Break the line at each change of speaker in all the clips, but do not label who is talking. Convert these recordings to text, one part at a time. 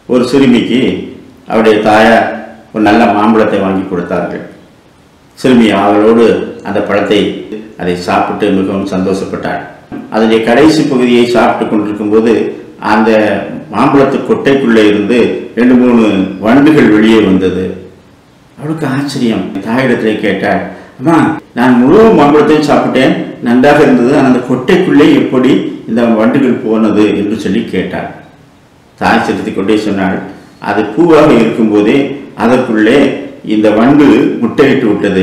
ஒரு சிறுமிக்கு அவருடைய தாயார் ஒரு நல்ல மாம்பழத்தை வாங்கி கொடுத்தார்கள் சிறுமி அவளோடு அந்த பழத்தை அதை சாப்பிட்டு மிகவும் சந்தோஷப்பட்டாள் அதனுடைய கடைசி பகுதியை சாப்பிட்டு கொண்டிருக்கும்போது அந்த மாம்பழத்து கொட்டைக்குள்ளே இருந்து ரெண்டு மூணு வண்டுகள் வெளியே வந்தது அவளுக்கு ஆச்சரியம் தாயிடத்திலே கேட்டாள் அம்மா நான் முழு மாம்பழத்தையும் சாப்பிட்டேன் நன்றாக இருந்தது ஆனால் அந்த கொட்டைக்குள்ளே எப்படி இந்த வண்டுகள் போனது என்று சொல்லி கேட்டாள் தாய் செலுத்தி கொண்டே சொன்னாள் அது பூவாக இருக்கும்போதே அதற்குள்ளே இந்த வண்டு முட்டையிட்டு விட்டது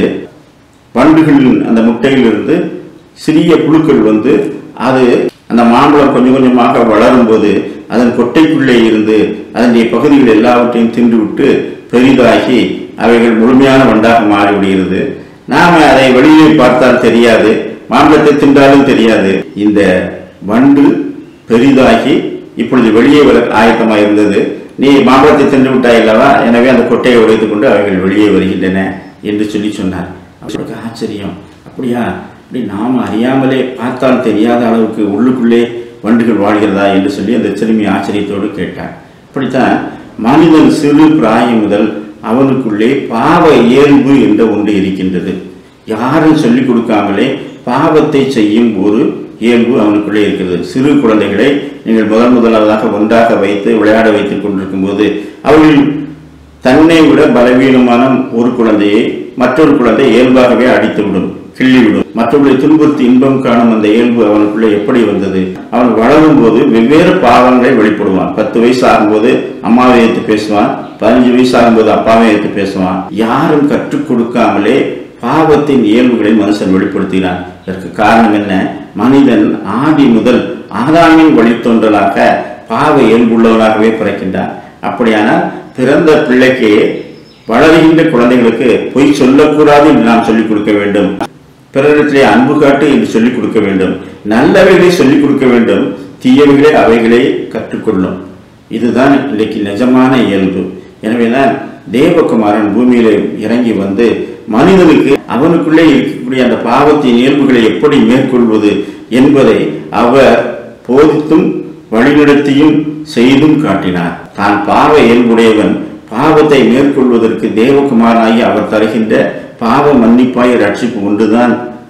வண்டுகளின் அந்த முட்டையிலிருந்து சிறிய புழுக்கள் வந்து அது அந்த மாம்பழம் கொஞ்சம் கொஞ்சமாக வளரும்போது அதன் கொட்டைக்குள்ளே இருந்து அதனுடைய பகுதிகள் எல்லாவற்றையும் தின்றுவிட்டு பெரிதாகி அவைகள் முழுமையான வண்டாக மாறிவிடுகிறது நாம அதை வெளியே பார்த்தால் தெரியாது மாம்பழத்தை தின்றாலும் தெரியாது இந்த வண்டு பெரிதாகி இப்பொழுது வெளியே வர ஆயத்தமாக இருந்தது நீ மாம்பழத்தை தின்று விட்டாய் அல்லவா எனவே அந்த கொட்டையை உடைத்துக் கொண்டு அவைகள் வெளியே வருகின்றன என்று சொல்லி சொன்னார் அவருக்கு ஆச்சரியம் அப்படியா அப்படி நாம் அறியாமலே பார்த்தால் தெரியாத அளவுக்கு உள்ளுக்குள்ளே வண்டுகள் வாழ்கிறதா என்று சொல்லி அந்த சிறுமி ஆச்சரியத்தோடு கேட்டார் இப்படித்தான் மனிதன் சிறு பிராயம் முதல் அவனுக்குள்ளே பாவ இயல்பு என்ற ஒன்று இருக்கின்றது யாரும் சொல்லிக் கொடுக்காமலே பாவத்தை செய்யும் ஒரு இயல்பு அவனுக்குள்ளே இருக்கிறது சிறு குழந்தைகளை நீங்கள் முதல் முதலாவதாக ஒன்றாக வைத்து விளையாட வைத்துக் கொண்டிருக்கும் போது அவர்கள் தன்னை விட பலவீனமான ஒரு குழந்தையை மற்றொரு குழந்தை இயல்பாகவே அடித்துவிடும் கிள்ளிவிடும் மற்றவர்களை துன்புறுத்தி இன்பம் காணும் அந்த இயல்பு அவனுக்குள்ளே எப்படி வந்தது அவன் வளரும் போது வெவ்வேறு பாவங்களை வெளிப்படுவான் பத்து வயசு ஆகும்போது அம்மாவை ஏற்று பேசுவான் பதினஞ்சு வயசு ஆகும்போது அப்பாவை ஏற்று பேசுவான் யாரும் கற்றுக் கொடுக்காமலே பாவத்தின் இயல்புகளை மனுஷன் வெளிப்படுத்தினான் இதற்கு காரணம் என்ன மனிதன் ஆதி முதல் ஆதாமின் வழித்தோன்றலாக பாவ இயல்புள்ளவனாகவே பிறக்கின்றான் அப்படியானால் பிறந்த பிள்ளைக்கு வளருகின்ற குழந்தைகளுக்கு பொய் சொல்லக்கூடாது என்று நாம் சொல்லிக் கொடுக்க வேண்டும் பிறரிடத்திலே அன்பு காட்டு என்று சொல்லிக் கொடுக்க வேண்டும் நல்லவைகளை சொல்லிக் கொடுக்க வேண்டும் தீயவைகளை அவைகளை கற்றுக்கொள்ளும் இதுதான் இன்றைக்கு நிஜமான இயல்பு எனவேதான் தேவகுமாரன் பூமியில இறங்கி வந்து மனிதனுக்கு அவனுக்குள்ளே இருக்கக்கூடிய அந்த பாவத்தின் இயல்புகளை எப்படி மேற்கொள்வது என்பதை அவர் போதித்தும் வழிநடத்தியும் செய்தும் காட்டினார் தான் பாவ இயல்புடையவன் பாவத்தை மேற்கொள்வதற்கு தேவகுமாராகி அவர் தருகின்ற பாவ மன்னிப்பாய் ரட்சிப்பு ஒன்றுதான்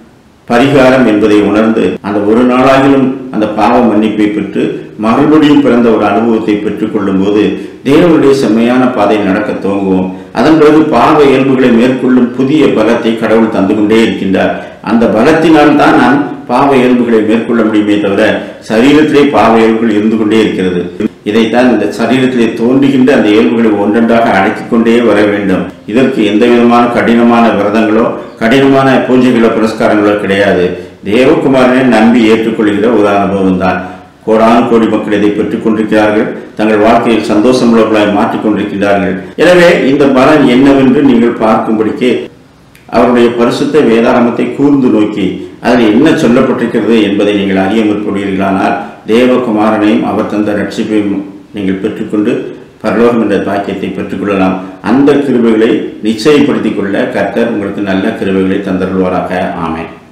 பரிகாரம் என்பதை உணர்ந்து அந்த ஒரு நாளாகிலும் அந்த பாவ மன்னிப்பை பெற்று மறுபடியும் பிறந்த ஒரு அனுபவத்தை பெற்றுக் கொள்ளும் போது தேவனுடைய செம்மையான பாதையில் நடக்க துவங்குவோம் அதன் பிறகு பாவ இயல்புகளை மேற்கொள்ளும் புதிய பலத்தை கடவுள் தந்து கொண்டே இருக்கின்றார் அந்த பலத்தினால் தான் நான் பாவ இயல்புகளை மேற்கொள்ள முடியுமே தவிர சரீரத்திலே பாவ இயல்புகள் இருந்து கொண்டே இருக்கிறது இதைத்தான் இந்த சரீரத்திலே தோன்றுகின்ற அந்த இயல்புகளை ஒன்றொன்றாக அடக்கிக் கொண்டே வர வேண்டும் இதற்கு எந்த விதமான கடினமான விரதங்களோ கடினமான பூஜைகளோ புரஸ்காரங்களோ கிடையாது தேவகுமாரனை நம்பி ஏற்றுக்கொள்கிற ஒரு அனுபவம் தான் கோடானு கோடி மக்கள் இதை பெற்றுக் கொண்டிருக்கிறார்கள் தங்கள் வாழ்க்கையில் சந்தோஷமுள்ளவர்களாய் மாற்றிக் கொண்டிருக்கிறார்கள் எனவே இந்த பலன் என்னவென்று நீங்கள் பார்க்கும்படிக்கு அவருடைய பரிசுத்த வேதாகமத்தை கூர்ந்து நோக்கி அதில் என்ன சொல்லப்பட்டிருக்கிறது என்பதை நீங்கள் அறிய முற்படுவீர்களானால் தேவகுமாரனையும் அவர் தந்த ரட்சிப்பையும் நீங்கள் பெற்றுக்கொண்டு பரலோகம் என்ற பாக்கியத்தை பெற்றுக்கொள்ளலாம் அந்த கிருபைகளை நிச்சயப்படுத்திக் கொள்ள கர்த்தர் உங்களுக்கு நல்ல கிருபைகளை தந்தருள்வாராக ஆமென்